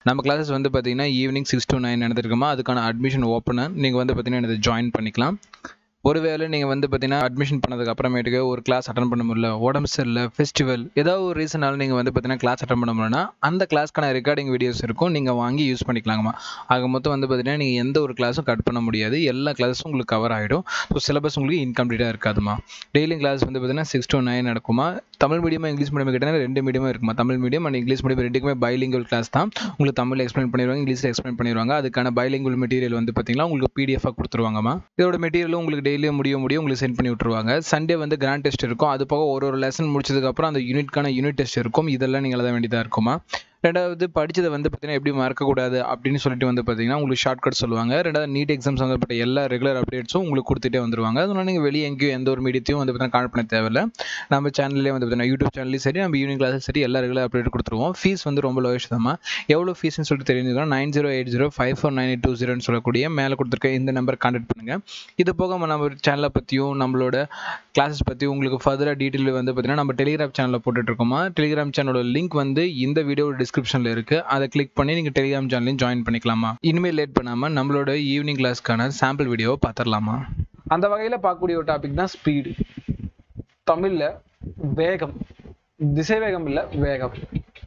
நம்ம கிளாஸஸ் வந்து பார்த்தீங்கன்னா ஈவினிங் சிக்ஸ் to நைன் நடந்திருக்குமா அதுக்கான அட்மிஷன் ஓப்பனு நீங்கள் வந்து பார்த்தீங்கன்னா இதை ஜாயின் பண்ணிக்கலாம் ஒருவேளை நீங்கள் வந்து பார்த்தீங்கன்னா அட்மிஷன் பண்ணதுக்கு அப்புறமேட்டுக்கு ஒரு கிளாஸ் அட்டன் பண்ண முடியல உடம்பு சரியில்லை ஃபெஸ்டிவல் ஏதாவது ஒரு ரீசனால நீங்கள் வந்து பார்த்தீங்கன்னா கிளாஸ் அட்டன் பண்ண முடியலன்னா அந்த கிளாஸ்க்கான ரெக்கார்டிங் வீடியோஸ் இருக்கும் நீங்கள் வாங்கி யூஸ் பண்ணிக்கலாங்கம்மா ஆக மொத்தம் வந்து பார்த்தீங்கன்னா நீங்கள் எந்த ஒரு கிளாஸும் கட் பண்ண முடியாது எல்லா கிளாஸும் உங்களுக்கு கவர் ஆகிடும் ஸோ சிலபஸ் உங்களுக்கு இன்கம்ப்ளீட்டாக இருக்காதுமா டெய்லி கிளாஸ் வந்து பார்த்தீங்கன்னா சிக்ஸ் to நைன் நடக்குமா தமிழ் மீடியமாக இங்கிலீஷ் மீடியம் கிட்டே ரெண்டு மீடியமாக இருக்குமா Tamil medium and English medium ரெண்டுக்குமே பைலிங்குவல் கிளாஸ் தான் உங்களுக்கு தமிழ் எக்ஸ்பிளைன் பண்ணிடுவாங்க இங்கிலீஷில் எக்ஸ்பிளைன் பண்ணிடுவாங்க அதுக்கான பைலிங்குவல் மெட்டீரியல் வந்து பார்த்தீங்கன்னா உங்களுக்கு பிடிஎஃபாக கொடுத்துருவாங்கம்மா இதோட மெட்டீரியலும் உங்களுக்கு டெய்லியும் முடிய முடியும் உங்களுக்கு சென்ட் பண்ணி விட்டுருவாங்க சண்டே வந்து கிராண்ட் டெஸ்ட் இருக்கும் அது போக ஒரு ஒரு லெசன் முடிச்சதுக்கப்புறம் அந்த யூனிட்கான யூனிட் டெஸ்ட் இருக்கும் இதெல்லாம் நீங்கள் எழுத வேண்டியதாக இருக்குமா ரெண்டாவது படிச்சதை வந்து பார்த்தீங்கன்னா எப்படி மறக்கக்கூடாது அப்படின்னு சொல்லிட்டு வந்து பார்த்தீங்கன்னா உங்களுக்கு ஷார்ட்கட் சொல்லுவாங்க ரெண்டாவது நீட் எக்ஸாம் சம்மந்தப்பட்ட எல்லா ரெகுலர் அப்டேட்ஸும் உங்களுக்கு கொடுத்துட்டே வந்துருவாங்க அதனால நீங்கள் வெளியே எங்கேயும் எந்த ஒரு மீடியத்தையும் வந்து பார்த்தீங்கன்னா கால் பண்ண தேவையில்ல நம்ம சேனல்லே வந்து பார்த்தீங்கன்னா யூடியூப் சேனல்லையும் சரி நம்ம ஈவினிங் கிளாஸும் சரி எல்லா ரெகுலர் அப்டேட் கொடுத்துருவோம் ஃபீஸ் வந்து ரொம்ப லோயஸ்ட் தான் எவ்வளோ ஃபீஸ்னு சொல்லிட்டு தெரிஞ்சுக்கலாம் nine zero eight zero five four nine eight two ஜீரோன்னு சொல்லக்கூடிய மேலே கொடுத்துருக்க இந்த நம்பர் கான்டாக்ட் பண்ணுங்கள் இது போக நம்ம நம்ம சேனலை பற்றியும் நம்மளோட கிளாஸஸ் பற்றி உங்களுக்கு ஃபர்தராக டீட்டெயில் வந்து பார்த்தீங்கன்னா நம்ம டெலிகிராம் சேனலில் போட்டுட்ருக்கோமா டெலிகிராம் சேனலோட லிங்க் வந்து இந்த வீடியோ டிஸ்கிரிப்ஷனில் இருக்குது அதை கிளிக் பண்ணி நீங்கள் டெலிகிராம் சேனலையும் ஜாயின் பண்ணிக்கலாமா இனிமேல் லேட் பண்ணாமல் நம்மளோட ஈவினிங் கிளாஸ்க்கான சாம்பிள் வீடியோவை பார்த்துடலாமா அந்த வகையில் பார்க்கக்கூடிய ஒரு டாபிக் தான் ஸ்பீடு தமிழில் வேகம் திசை வேகம் இல்லை வேகம்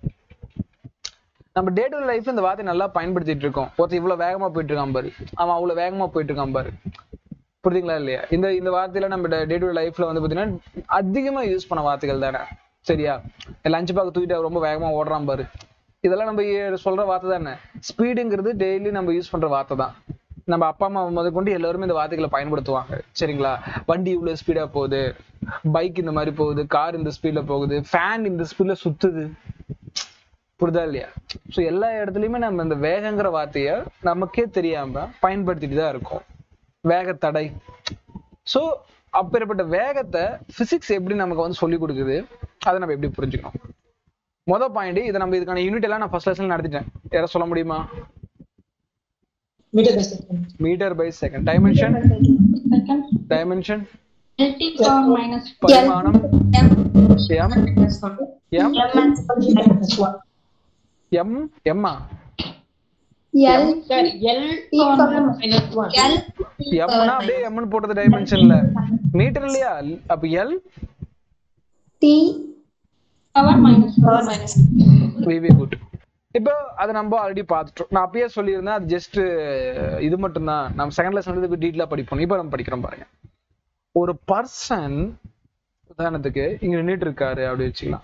நம்ம டே டு லைஃப்ல இந்த வார்த்தை நல்லா பயன்படுத்திட்டு இருக்கோம் ஒருத்தர் இவ்வளவு வேகமா போயிட்டு இருக்கான் பாரு அவன் அவ்வளவு வேகமா போயிட்டு இருக்கான் பாரு புரியுதுங்களா இல்லையா இந்த இந்த வார்த்தையில நம்ம டே டு லைஃப்ல வந்து பாத்தீங்கன்னா அதிகமா யூஸ் பண்ண வார்த்தைகள் தானே சரியா லஞ்ச் பேக் தூக்கிட்டு ரொம்ப வேகமா ஓடுறான் பாரு இதெல்லாம் நம்ம ஏ- சொல்ற வார்த்தை தானே ஸ்பீடுங்கிறது டெய்லி நம்ம யூஸ் பண்ற வார்த்தை தான் நம்ம அப்பா அம்மா முதல் கொண்டு எல்லாருமே இந்த வார்த்தைகளை பயன்படுத்துவாங்க சரிங்களா வண்டி இவ்வளவு ஸ்பீடா போகுது பைக் இந்த மாதிரி போகுது கார் இந்த ஸ்பீட்ல போகுது ஃபேன் இந்த ஸ்பீட்ல சுத்துது புரிதா இல்லையா ஸோ எல்லா இடத்துலயுமே நம்ம இந்த வேகங்கிற வார்த்தைய நமக்கே தெரியாம பயன்படுத்திட்டு தான் இருக்கோம் வேகத்தடை ஸோ அப்பேற்பட்ட வேகத்தை பிசிக்ஸ் எப்படி நமக்கு வந்து சொல்லி கொடுக்குது அதை நம்ம எப்படி புரிஞ்சுக்கணும் மொதல் பாயிண்ட் இதை நம்ம இதுக்கான யூனிட் எல்லாம் நான் ஃபர்ஸ்ட் லெசன் நடத்திட்டேன் யார சொல்ல முடியுமா meter per second. Metre by second dimension second dimension LT power minus பரிமாணம் M Minus one. M Minus one. M எம்மா L Sorry, L power minus one. L எம்னா அப்படியே எம்னு போட்டது டைமென்ஷன்ல மீட்டர் இல்லையா அப்ப L T power minus Power minus. Very good இப்போ அதை நம்ம ஆல்ரெடி பார்த்துட்டோம் நான் அப்பயே சொல்லியிருந்தேன் அது ஜஸ்ட் இது மட்டும்தான் நம்ம செகண்ட் லெசன் வந்து டீட்டெயிலாக படிப்போம் இப்போ நம்ம படிக்கிறோம் பாருங்க ஒரு பர்சன் உதாரணத்துக்கு இங்க நின்றுட்டு இருக்காரு அப்படி வச்சுக்கலாம்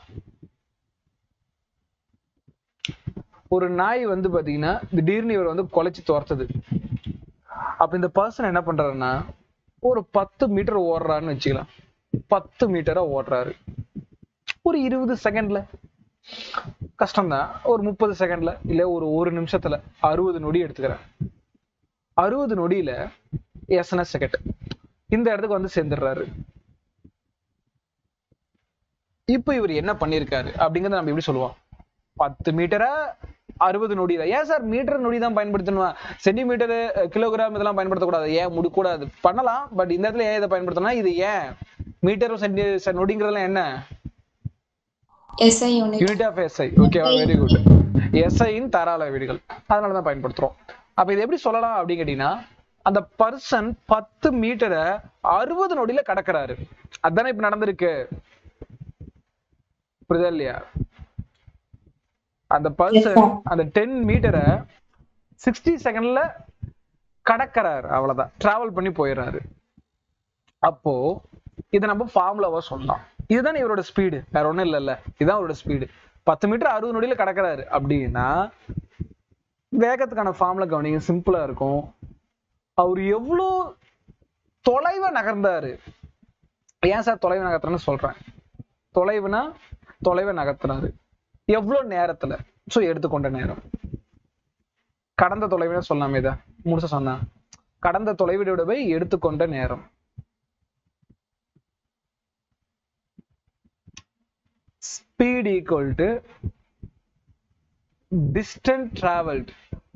ஒரு நாய் வந்து பாத்தீங்கன்னா திடீர்னு இவர் வந்து குலைச்சு துரத்துது அப்ப இந்த பர்சன் என்ன பண்றாருன்னா ஒரு பத்து மீட்டர் ஓடுறாருன்னு வச்சுக்கலாம் பத்து மீட்டரா ஓடுறாரு ஒரு இருபது செகண்ட்ல கஷ்டம்தான் ஒரு முப்பது செகண்ட்ல இல்ல ஒரு ஒரு நிமிஷத்துல அறுபது நொடி எடுத்துக்கிறேன் அறுபது நொடியில எஸ்என்எஸ் செகண்ட் இந்த இடத்துக்கு வந்து சேர்ந்துடுறாரு இப்போ இவர் என்ன பண்ணிருக்காரு அப்படிங்கறத நம்ம எப்படி சொல்லுவோம் பத்து மீட்டரா அறுபது நொடியில ஏன் சார் மீட்டர் நொடி தான் பயன்படுத்தணும் சென்டிமீட்டர் கிலோகிராம் இதெல்லாம் பயன்படுத்தக்கூடாது ஏன் முடிக்கூடாது பண்ணலாம் பட் இந்த இடத்துல ஏன் இதை பயன்படுத்தணும் இது ஏன் மீட்டரும் சென்டி நொடிங்கிறதுலாம் என்ன SI unit unit of SI ஓகேவா வெரி குட் எஸ்ஐயின் தர அளவீடுகள் அதனால தான் பயன்படுத்துறோம் அப்ப இது எப்படி சொல்லலாம் அப்படின்னு கேட்டீங்கன்னா அந்த பர்சன் பத்து மீட்டரை அறுபது நொடியில கடக்குறாரு அதானே இப்ப நடந்திருக்கு புரியுதா இல்லையா அந்த பர்சன் அந்த டென் மீட்டரை சிக்ஸ்டி செகண்ட்ல கடக்கறாரு அவ்வளவுதான் டிராவல் பண்ணி போயிடுறாரு அப்போ இதை நம்ம ஃபார்முலாவா சொல்லலாம் இதுதான் இவரோட ஸ்பீடு வேற ஒண்ணும் இல்லைல்ல இதுதான் அவரோட ஸ்பீடு பத்து மீட்டர் அறுபது நொடியில கடக்கறாரு அப்படின்னா வேகத்துக்கான ஃபார்முலா கவனிங்க சிம்பிளா இருக்கும் அவர் எவ்வளோ தொலைவை நகர்ந்தாரு ஏன் சார் தொலைவை நகர்த்துறேன்னு சொல்றேன் தொலைவுனா தொலைவை நகர்த்துறாரு எவ்வளவு நேரத்துல சோ எடுத்துக்கொண்ட நேரம் கடந்த தொலைவுன்னு சொல்லாமே இதை முழுசா சொன்னா கடந்த தொலைவிட போய் எடுத்துக்கொண்ட நேரம் speed equal to distance traveled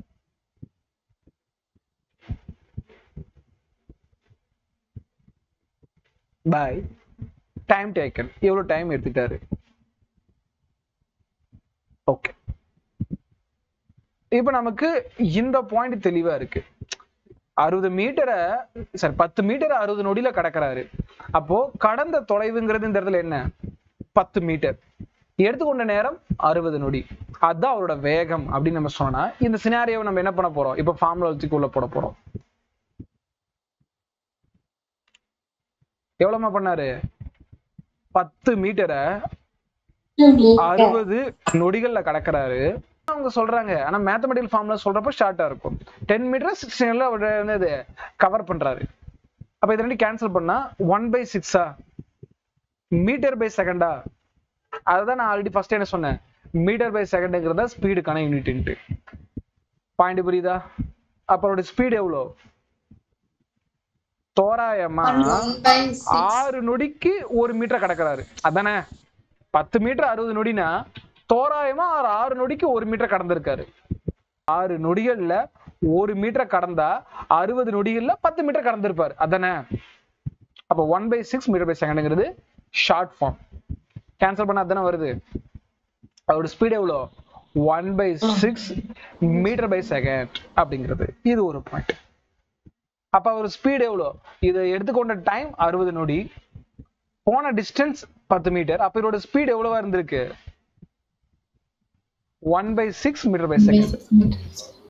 by time taken எவ்வளவு டைம் எடுத்துட்டாரு ஓகே இப்போ நமக்கு இந்த பாயிண்ட் தெளிவா இருக்கு அறுபது மீட்டரை சாரி பத்து மீட்டர் அறுபது நொடியில கடக்குறாரு அப்போ கடந்த தொலைவுங்கிறது இந்த இடத்துல என்ன பத்து மீட்டர் எடுத்துக்கொண்ட நேரம் அறுபது நொடி அதுதான் அவரோட வேகம் அப்படின்னு நம்ம சொன்னா இந்த சினாரியோவை நம்ம என்ன பண்ண போறோம் இப்ப ஃபார்முலா வச்சு உள்ள போட போறோம் எவ்வளவுமா பண்ணாரு பத்து மீட்டரை அறுபது நொடிகள்ல கடக்குறாரு அவங்க சொல்றாங்க ஆனா மேத்தமெட்டிக்கல் ஃபார்ம்ல சொல்றப்ப ஷார்ட்டா இருக்கும் டென் மீட்டர் சிக்ஸ்டீன்ல அவர் என்னது கவர் பண்றாரு அப்ப இது ரெண்டு கேன்சல் பண்ணா ஒன் பை சிக்ஸா மீட்டர் பை செகண்டா அதுதான் நான் ஆல்ரெடி ஃபர்ஸ்ட் என்ன சொன்னேன் மீட்டர் பை செகண்டுங்கிறதா ஸ்பீடுக்கான யூனிட் பாயிண்ட் புரியுதா அப்ப அவரோட ஸ்பீடு எவ்வளோ தோராயமா ஒன் பை சிக்ஸ் ஆறு நொடிக்கு ஒரு மீட்டர் கடக்குறாரு அதானே பத்து மீட்டர் அறுபது நொடினா தோராயமா அவர் ஆறு நொடிக்கு ஒரு மீட்டர் கடந்திருக்காரு ஆறு நொடிகள்ல ஒரு மீட்டர் கடந்தா அறுபது நொடிகள்ல பத்து மீட்டர் கடந்திருப்பாரு அதானே அப்ப one by six metre by செகண்ட்ங்கிறது ஷார்ட் ஃபார்ம் கேன்சல் பண்ண அதானே வருது அவரோட ஸ்பீட் எவ்வளோ one by six metre by second அப்படிங்கிறது இது ஒரு பாயிண்ட் அப்ப அவர் ஸ்பீட் எவ்வளோ இதை எடுத்துக்கொண்ட டைம் அறுபது நொடி போன டிஸ்டன்ஸ் பத்து மீட்டர் அப்ப இதோட ஸ்பீட் எவ்வளவா இருந்திருக்கு one by six metre by second